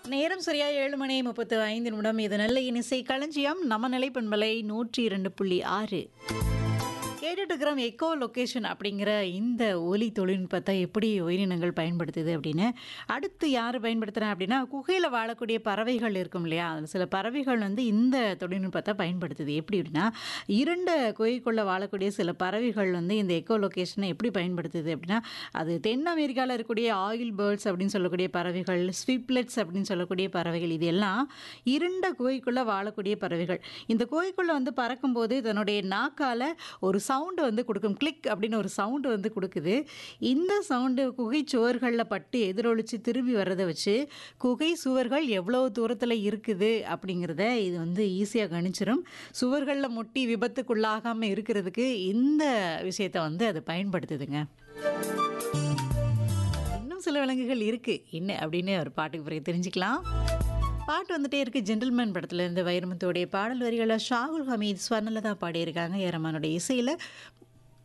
நேரம் சரியா ஏழு மணி முப்பத்து ஐந்து நிமிடம் இது நல்ல இனிசை களஞ்சியம் நம்ம நிலைப்பண்பலை நூற்றி இரண்டு புள்ளி ஆறு கேட்டுட்டு இருக்கிறோம் எக்கோ லொக்கேஷன் அப்படிங்கிற இந்த ஒலி தொழில்நுட்பத்தை எப்படி உயிரினங்கள் பயன்படுத்துது அப்படின்னு அடுத்து யார் பயன்படுத்துகிறேன் அப்படின்னா குகையில் வாழக்கூடிய பறவைகள் இருக்கும் இல்லையா அதில் சில பறவைகள் வந்து இந்த தொழில்நுட்பத்தை பயன்படுத்துது எப்படி அப்படின்னா இருண்ட குகைக்குள்ளே வாழக்கூடிய சில பறவைகள் வந்து இந்த எக்கோ லொக்கேஷனை எப்படி பயன்படுத்துது அப்படின்னா அது தென் அமெரிக்காவில் இருக்கக்கூடிய ஆயில் பேர்ட்ஸ் அப்படின்னு சொல்லக்கூடிய பறவைகள் ஸ்விப்லெட்ஸ் அப்படின்னு சொல்லக்கூடிய பறவைகள் இது எல்லாம் இருண்ட குகைக்குள்ளே வாழக்கூடிய பறவைகள் இந்த குகைக்குள்ளே வந்து பறக்கும்போது தன்னுடைய நாக்கால் ஒரு சவுண்டு வந்து கொடுக்கும் கிளிக் அப்படின்னு ஒரு சவுண்டு வந்து கொடுக்குது இந்த சவுண்டு குகை சுவர்களில் பட்டு எதிரொலிச்சு திரும்பி வர்றதை வச்சு குகை சுவர்கள் எவ்வளோ தூரத்தில் இருக்குது அப்படிங்கிறத இது வந்து ஈஸியாக கணிச்சிரும் சுவர்களில் முட்டி விபத்துக்குள்ளாகாமல் இருக்கிறதுக்கு இந்த விஷயத்தை வந்து அது பயன்படுத்துதுங்க இன்னும் சில விலங்குகள் இருக்குது என்ன அப்படின்னு ஒரு பாட்டுக்கு பிறகு தெரிஞ்சுக்கலாம் பாட்டு வந்துட்டே இருக்கு ஜென்டில்மேன் படத்துல இருந்து வைரமுத்தோடைய பாடல் வரிகளை ஷாகுல் ஹமீத் ஸ்வர்ணலதா பாடியிருக்காங்க ஏரமானுடைய இசையில்